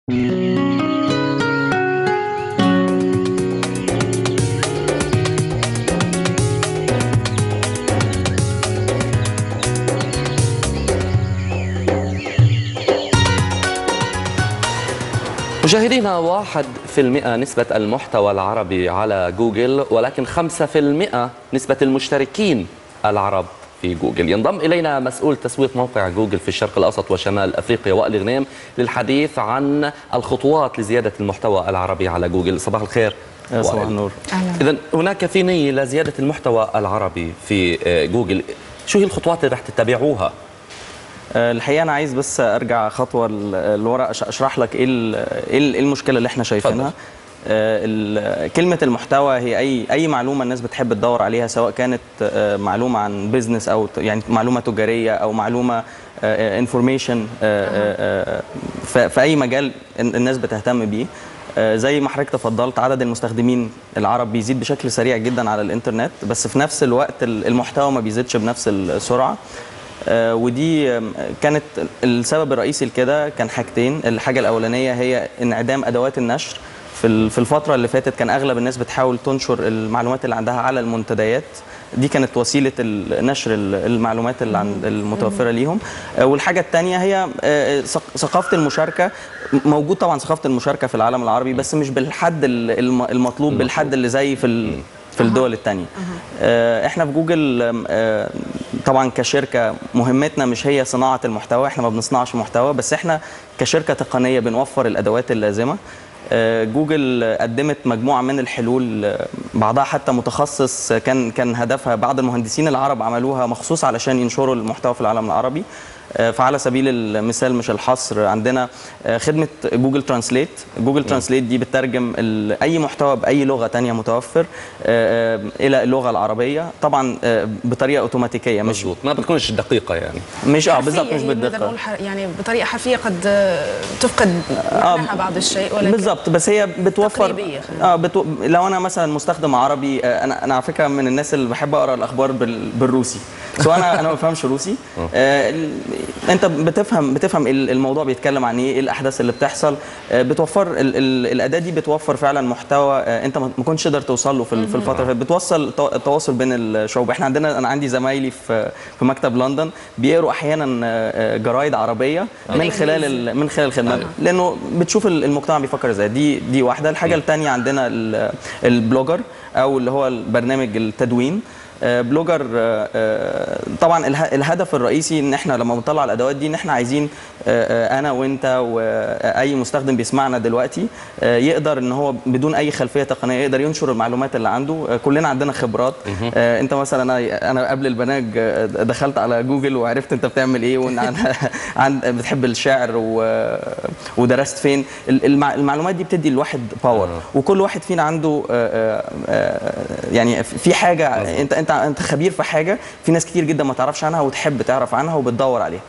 مشاهدينا واحد في المئة نسبة المحتوى العربي على جوجل ولكن خمسة في المئة نسبة المشتركين العرب في جوجل ينضم إلينا مسؤول تسويق موقع جوجل في الشرق الأوسط وشمال أفريقيا وائل غنيم للحديث عن الخطوات لزيادة المحتوى العربي على جوجل صباح الخير يا صباح النور إذا هناك في نية لزيادة المحتوى العربي في جوجل شو هي الخطوات اللي رح تتبعوها؟ الحقيقه انا عايز بس ارجع خطوه لورا اشرح لك ايه ايه المشكله اللي احنا شايفينها كلمة المحتوى هي أي أي معلومة الناس بتحب تدور عليها سواء كانت معلومة عن بيزنس أو يعني معلومة تجارية أو معلومة انفورميشن في أي مجال الناس بتهتم بيه زي ما حضرتك تفضلت عدد المستخدمين العرب بيزيد بشكل سريع جدا على الانترنت بس في نفس الوقت المحتوى ما بيزيدش بنفس السرعه ودي كانت السبب الرئيسي لكده كان حاجتين الحاجه الاولانيه هي انعدام ادوات النشر في في الفتره اللي فاتت كان اغلب الناس بتحاول تنشر المعلومات اللي عندها على المنتديات دي كانت وسيله نشر المعلومات اللي عند المتوفره ليهم والحاجه الثانيه هي ثقافه المشاركه موجود طبعا ثقافه المشاركه في العالم العربي بس مش بالحد المطلوب بالحد اللي زي في في الدول الثانيه احنا في جوجل طبعا كشركه مهمتنا مش هي صناعه المحتوى احنا ما بنصنعش محتوى بس احنا كشركه تقنيه بنوفر الادوات اللازمه جوجل قدمت مجموعه من الحلول بعضها حتى متخصص كان كان هدفها بعض المهندسين العرب عملوها مخصوص علشان ينشروا المحتوى في العالم العربي فعلى سبيل المثال مش الحصر عندنا خدمه جوجل ترانسليت جوجل ترانسليت دي بتترجم اي محتوى باي لغه تانية متوفر الى اللغه العربيه طبعا بطريقه اوتوماتيكيه مش مظبوط ما بتكونش دقيقه يعني مش اه بالظبط مش بالدقه يعني بطريقه حرفيه قد تفقد معناها بعض الشيء ولكن بالظبط بس هي بتوفر اه بتو... لو انا مثلا مستخدم عربي انا انا على فكره من الناس اللي بحب اقرا الاخبار بال... بالروسي سو انا انا ما بفهمش روسي آه انت بتفهم بتفهم الموضوع بيتكلم عن ايه ايه الاحداث اللي بتحصل بتوفر ال ال الاداه دي بتوفر فعلا محتوى انت ما كنتش تقدر توصل له في, في الفتره بتوصل التواصل بين الشعوب احنا عندنا انا عندي زمايلي في في مكتب لندن بيقروا احيانا جرايد عربيه من خلال من خلال الخدمه لانه بتشوف المجتمع بيفكر ازاي دي دي واحده الحاجه الثانيه عندنا البلوجر او اللي هو البرنامج التدوين بلوجر طبعا الهدف الرئيسي ان احنا لما بنطلع الادوات دي ان احنا عايزين انا وانت واي مستخدم بيسمعنا دلوقتي يقدر ان هو بدون اي خلفيه تقنيه يقدر ينشر المعلومات اللي عنده كلنا عندنا خبرات انت مثلا انا انا قبل البرنامج دخلت على جوجل وعرفت انت بتعمل ايه وان عن بتحب الشعر ودرست فين المعلومات دي بتدي الواحد باور وكل واحد فينا عنده يعني في حاجه انت انت انت خبير في حاجه في ناس كتير جدا ما تعرفش عنها وتحب تعرف عنها وبتدور عليها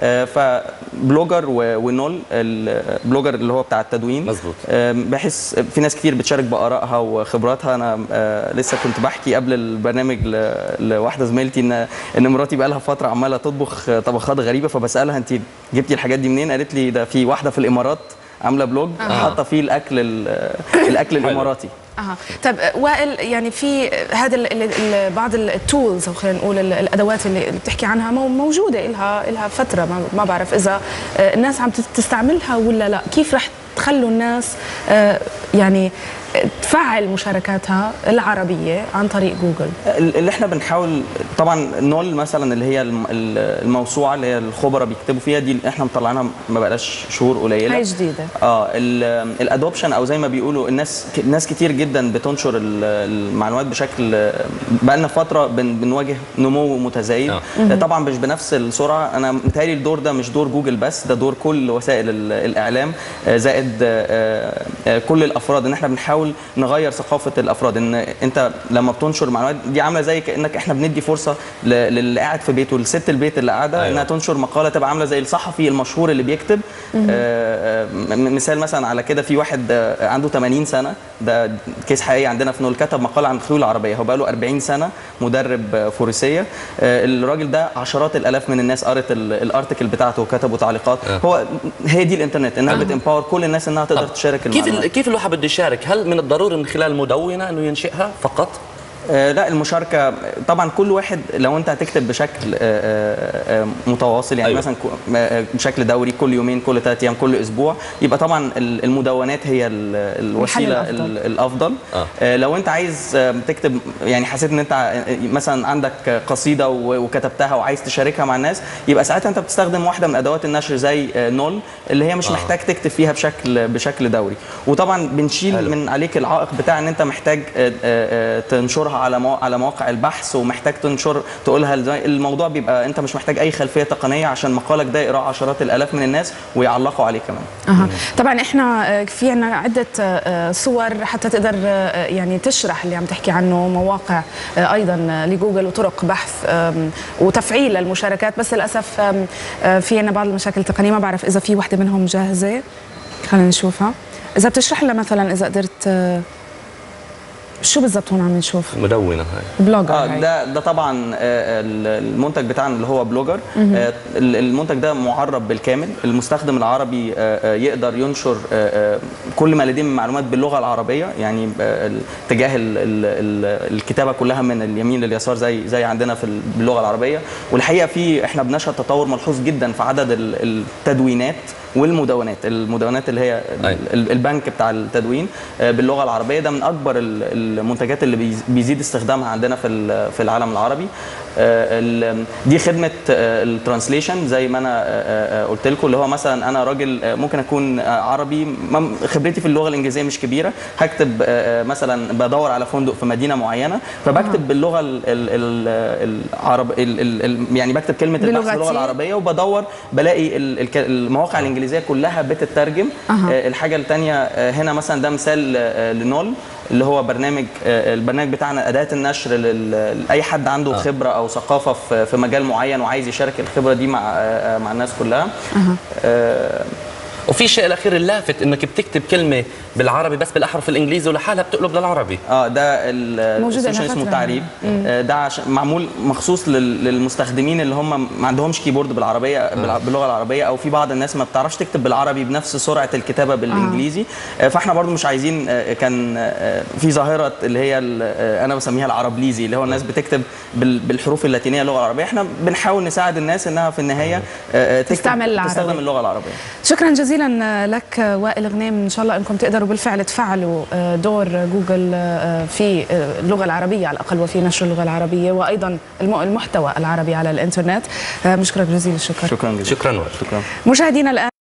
فبلوجر ونول البلوجر اللي هو بتاع التدوين مظبوط بحس في ناس كتير بتشارك بارائها وخبراتها انا لسه كنت بحكي قبل البرنامج لواحده زميلتي ان ان مراتي بقى لها فتره عماله تطبخ طبخات غريبه فبسالها انت جبتي الحاجات دي منين قالت لي ده في واحده في الامارات عامله بلوج آه. حاطه فيه الاكل الاكل الاماراتي اها طيب وائل يعني في هذا بعض التولز او خلينا نقول الادوات اللي بتحكي عنها موجوده لها لها فتره ما بعرف اذا الناس عم تستعملها ولا لا كيف رح تخلوا الناس يعني تفعل مشاركاتها العربيه عن طريق جوجل اللي احنا بنحاول طبعا نول مثلا اللي هي الموسوعه اللي هي الخبراء بيكتبوا فيها دي احنا مطلعينها ما بقاش شهور قليله هاي جديده اه الادوبشن او زي ما بيقولوا الناس ناس كتير جدا بتنشر المعلومات بشكل بقى لنا فتره بنواجه نمو متزايد آه. طبعا مش بنفس السرعه انا متهيألي الدور ده مش دور جوجل بس ده دور كل وسائل الاعلام زائد كل الافراد ان احنا بنحاول نغير ثقافه الافراد ان انت لما بتنشر معلومات دي عامله زي كانك احنا بندي فرصه للي قاعد في بيته لست البيت اللي قاعده أيوة. انها تنشر مقاله تبقى عامله زي الصحفي المشهور اللي بيكتب آه، م- مثال مثلا على كده في واحد آه، عنده 80 سنه ده كيس حقيقي عندنا في نول كتب مقاله عن الخيول العربيه هو بقى له 40 سنه مدرب آه، فروسيه آه، الراجل ده عشرات الالاف من الناس قرت ال- الارتكل بتاعته وكتبوا تعليقات آه. هو هي دي الانترنت انها بتمباور كل الناس انها تقدر طب تشارك كيف المعلومات ال- كيف الواحد بده يشارك؟ هل من الضروري من خلال مدونه انه ينشئها فقط؟ آه، لا المشاركه طبعا كل واحد لو انت هتكتب بشكل آه، آه، آه، متواصل يعني أيوة. أيوة. مثلا كو- آه، بشكل دوري كل يومين كل ثلاث ايام كل اسبوع يبقى طبعا ال- المدونات هي ال- الوسيله الحل الأفضل. ال- الافضل آه. آه، لو انت عايز آه، تكتب يعني حسيت ان انت آه، مثلا عندك قصيده و- وكتبتها وعايز تشاركها مع الناس يبقى ساعتها انت بتستخدم واحده من ادوات النشر زي آه، نول اللي هي مش آه. آه. محتاج تكتب فيها بشكل بشكل دوري وطبعا بنشيل حلو. حلو. من عليك العائق بتاع ان انت محتاج آه، آه، آه، تنشرها على مو- على مواقع البحث ومحتاج تنشر تقولها لزي- الموضوع بيبقى انت مش محتاج اي خلفيه تقنيه عشان مقالك ده يقراه عشرات الالاف من الناس ويعلقوا عليه كمان أها. طبعا احنا آه، في عنا عده آه، صور حتى تقدر آه، يعني تشرح اللي عم تحكي عنه مواقع آه، ايضا آه، لجوجل وطرق بحث آم، وتفعيل للمشاركات بس للاسف آم، آه، في عنا بعض المشاكل التقنيه ما بعرف اذا في وحده منهم جاهزه خلينا نشوفها اذا بتشرح لنا مثلا اذا قدرت آه، شو بالضبط هون عم نشوف مدونه هاي بلوجر اه هاي. ده ده طبعا آه، المنتج بتاعنا اللي هو بلوجر آه، المنتج ده معرب بالكامل المستخدم العربي آه، آه، يقدر ينشر آه، آه، كل ما لديه من معلومات باللغه العربيه يعني آه، اتجاه ال- ال- ال- الكتابه كلها من اليمين لليسار زي زي عندنا في ال- باللغه العربيه والحقيقه في احنا بنشهد تطور ملحوظ جدا في عدد ال- التدوينات والمدونات المدونات اللي هي أيوة. ال- البنك بتاع التدوين آه، باللغه العربيه ده من اكبر ال- المنتجات اللي بيز- بيزيد استخدامها عندنا في ال- في العالم العربي آه، ال- دي خدمه آه، الترانسليشن زي ما انا آه، آه، قلت لكم اللي هو مثلا انا راجل آه، ممكن اكون آه، عربي ما- خبرتي في اللغه الانجليزيه مش كبيره هكتب آه، آه، مثلا بدور على فندق في مدينه معينه فبكتب باللغه ال- ال- ال- العرب ال- ال- ال- يعني بكتب كلمه البحث بلغتي. باللغه العربيه وبدور بلاقي ال- الك- المواقع الانجليزيه كلها بتترجم أها. آه، الحاجه الثانيه هنا مثلا ده مثال آه، لنول اللي هو برنامج آه، البرنامج بتاعنا اداه النشر لل- لاي حد عنده آه. خبره او ثقافه في في مجال معين وعايز يشارك الخبره دي مع آه، آه، مع الناس كلها آه، وفي شيء الاخير اللافت انك بتكتب كلمه بالعربي بس بالاحرف الانجليزي ولحالها بتقلب للعربي اه ده ال- موجودة السوشيال لها اسمه فترة. تعريب آه، ده عشان معمول مخصوص لل- للمستخدمين اللي هم ما عندهمش كيبورد بالعربيه بالع- باللغه العربيه او في بعض الناس ما بتعرفش تكتب بالعربي بنفس سرعه الكتابه بالانجليزي آه، فاحنا برضو مش عايزين آه، كان آه، في ظاهره اللي هي ال- آه، انا بسميها العربليزي اللي هو الناس بتكتب بال- بالحروف اللاتينيه اللغه العربيه احنا بنحاول نساعد الناس انها في النهايه آه، آه، تكتب- تستعمل العربي. تستخدم اللغه العربيه شكرا جزيلا لك وائل غنيم ان شاء الله انكم تقدروا بالفعل تفعلوا دور جوجل في اللغه العربيه على الاقل وفي نشر اللغه العربيه وايضا الم- المحتوى العربي على الانترنت بشكرك جزيل الشكر شكرا جزيلا شكرا وائل شكرا مشاهدينا الان